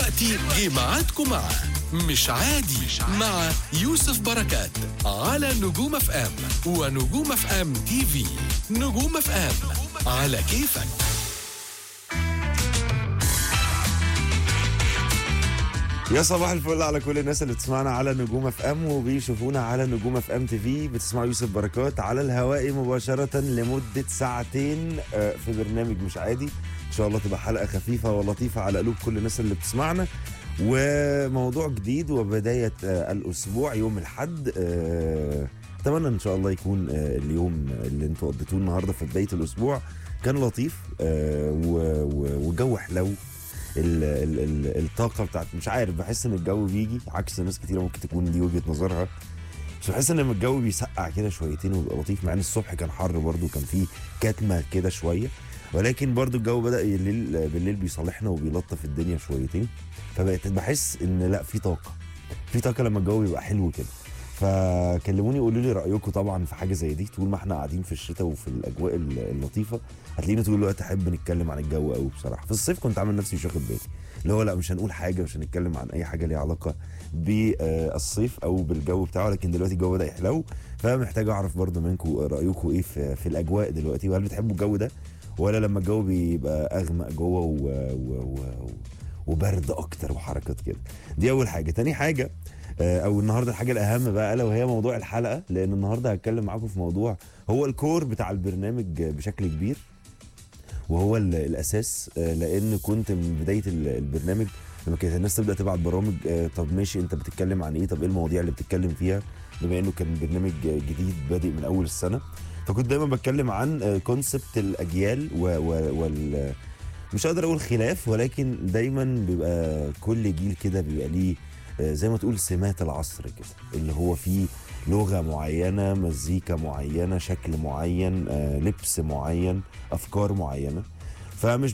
دلوقتي جه ميعادكم مع مش عادي مع يوسف بركات على نجوم اف ام ونجوم اف ام تي في نجوم اف ام على كيفك يا صباح الفل على كل الناس اللي بتسمعنا على نجوم اف ام وبيشوفونا على نجوم اف ام تي في بتسمعوا يوسف بركات على الهواء مباشرة لمدة ساعتين آه، في برنامج مش عادي ان شاء الله تبقى حلقة خفيفة ولطيفة على قلوب كل الناس اللي بتسمعنا وموضوع جديد وبداية آه، الاسبوع يوم الاحد آه، اتمنى ان شاء الله يكون آه، اليوم اللي انتوا قضيتوه النهارده في بداية الاسبوع كان لطيف آه، و- و- وجو حلو ال ال ال الطاقه بتاعت مش عارف بحس ان الجو بيجي عكس ناس كتيره ممكن تكون دي وجهه نظرها بس بحس ان لما الجو بيسقع كده شويتين ويبقى لطيف مع ان الصبح كان حر برضو كان فيه كتمه كده شويه ولكن برضو الجو بدا الليل بالليل بيصالحنا وبيلطف الدنيا شويتين فبقيت بحس ان لا في طاقه في طاقه لما الجو بيبقى حلو كده فكلموني قولوا لي رايكم طبعا في حاجه زي دي طول ما احنا قاعدين في الشتاء وفي الاجواء اللطيفه هتلاقيني طول الوقت احب نتكلم عن الجو قوي بصراحه في الصيف كنت عامل نفسي مش واخد بالي اللي هو لا مش هنقول حاجه مش هنتكلم عن اي حاجه ليها علاقه بالصيف او بالجو بتاعه لكن دلوقتي الجو بدا يحلو فمحتاج اعرف برضو منكم رايكم ايه في, في الاجواء دلوقتي وهل بتحبوا الجو ده ولا لما الجو بيبقى اغمق جوه و... و... و... وبرد اكتر وحركات كده دي اول حاجه تاني حاجه آه، او النهارده الحاجه الاهم بقى الا وهي موضوع الحلقه لان النهارده هتكلم معاكم في موضوع هو الكور بتاع البرنامج بشكل كبير وهو ال- الاساس آه، لان كنت من بدايه ال- البرنامج لما كانت الناس تبدا تبعت برامج آه، طب ماشي انت بتتكلم عن ايه طب ايه المواضيع اللي بتتكلم فيها بما انه كان برنامج آه، جديد بادئ من اول السنه فكنت دايما بتكلم عن كونسبت الاجيال و و وال مش قادر اقول خلاف ولكن دايما بيبقى كل جيل كده بيبقى ليه آه، زي ما تقول سمات العصر كده اللي هو فيه لغة معينة مزيكا معينة شكل معين آه، لبس معين أفكار معينة فمش